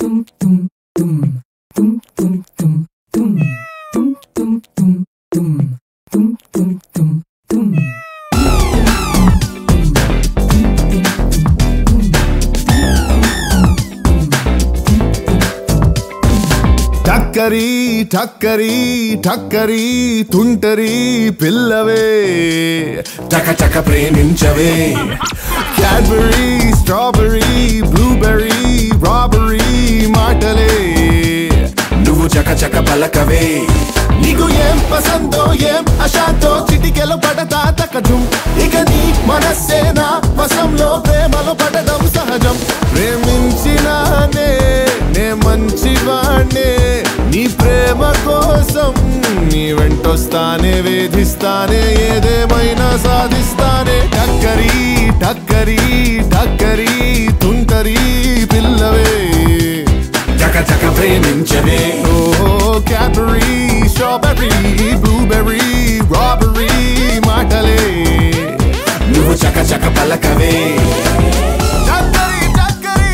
టక్కరి టక్కరి టక్కరి తుంటరి పిల్లవే టక టక ప్రేమించవే క్యాడ్బరీ స్ట్రాబెరీ బ్లూబెర్రీ రాబరీ మాటలే నువ్వు చక చక పలకవే నీకు ఏం పసందో ఏం అశాంతో చిటికెలో పడతా తకజం ఇక నీ మనస్సేనా వశంలో ప్రేమలో పడడం సహజం ప్రేమించినానే నే మంచివాణ్ణే నీ ప్రేమ కోసం నీ వెంటొస్తానే వేధిస్తానే ఏదేమైనా సాధిస్తానే టక్కరి టక్కరి టక్కరి తుంటరి పిల్లవే చక చక ప్రేమించవే ఓ క్యాడబరీ స్ట్రాబెర్రీ బ్లూబెర్రీ రాబెర్రీ మాటలే నువ్వు చక చక పలకవే టక్కరి టక్కరి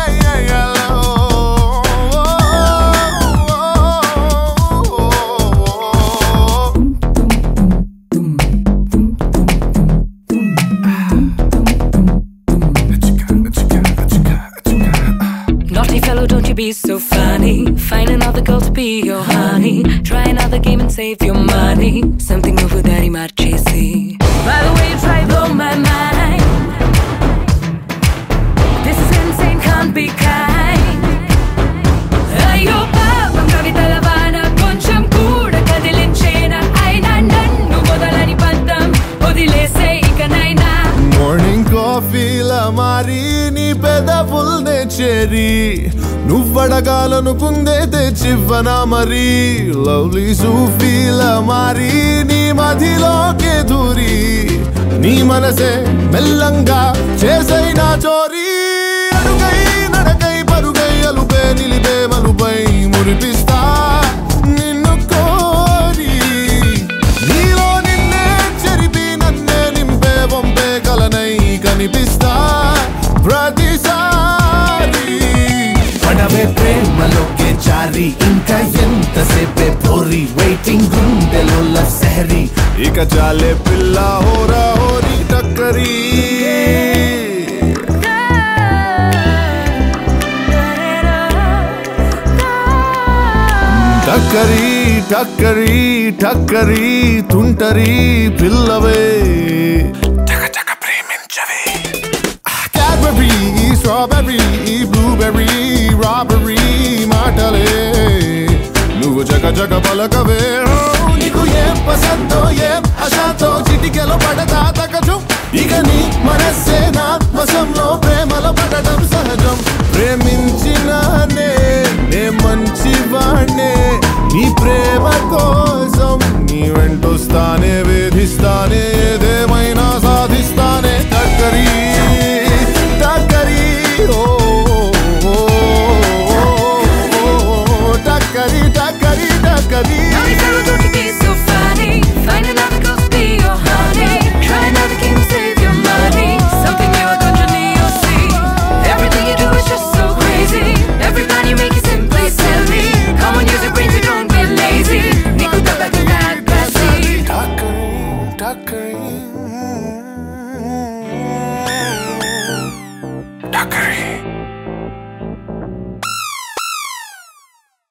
Naughty fellow, don't you be so funny. Find another girl to be your honey. Try another game and save your money. Something over that he might chase see. By the way, you try blow my mind. This is insane, can't be kind. అయ్యో పాపం కవితల వాన కొంచెం కూడా కదిలించేనా అయినా నన్ను మొదలని పంతం వదిలేసే ఇకనైనా మార్నింగ్ కాఫీలా మారి నీ పెదవుల్నే చేరి నువ్వడగాలనుకుందే తెచ్చివ్వనా మరి లవ్లీ సూఫీలా మారి నీ మదిలోకే దూరి నీ మనసే మెల్లంగా చేసైనా చోరీ అడుగై నడకై పరుగై అలుపే నిలిపే మలుపై మురిపిస్తా నిన్ను కోరి నీలో నిన్నే చెరిపి నన్నే నింపే వంపే కలనై కనిపిస్తా ప్రతిసారి పడవే ప్రేమలోకే జారి ఇంకా ఎంతసేపే పోరి వెయిటింగ్ గుండెలో లవ్ సెహరీ ఇక చాలే పిల్ల హోరా హోరీ టక్కరి టక్కరి టక్కరి టక్కరి తుంటరి పిల్లవే చక చక ప్రేమించవే క్యాడ్బరీ స్ట్రాబెర్రీ బ్లూబెర్రీ రాబెర్రీ మాటలే నువ్వు జగ జగ పలకవే నీకు ఏం పసందో ఏం అశాంతో చిటికెలో పడతా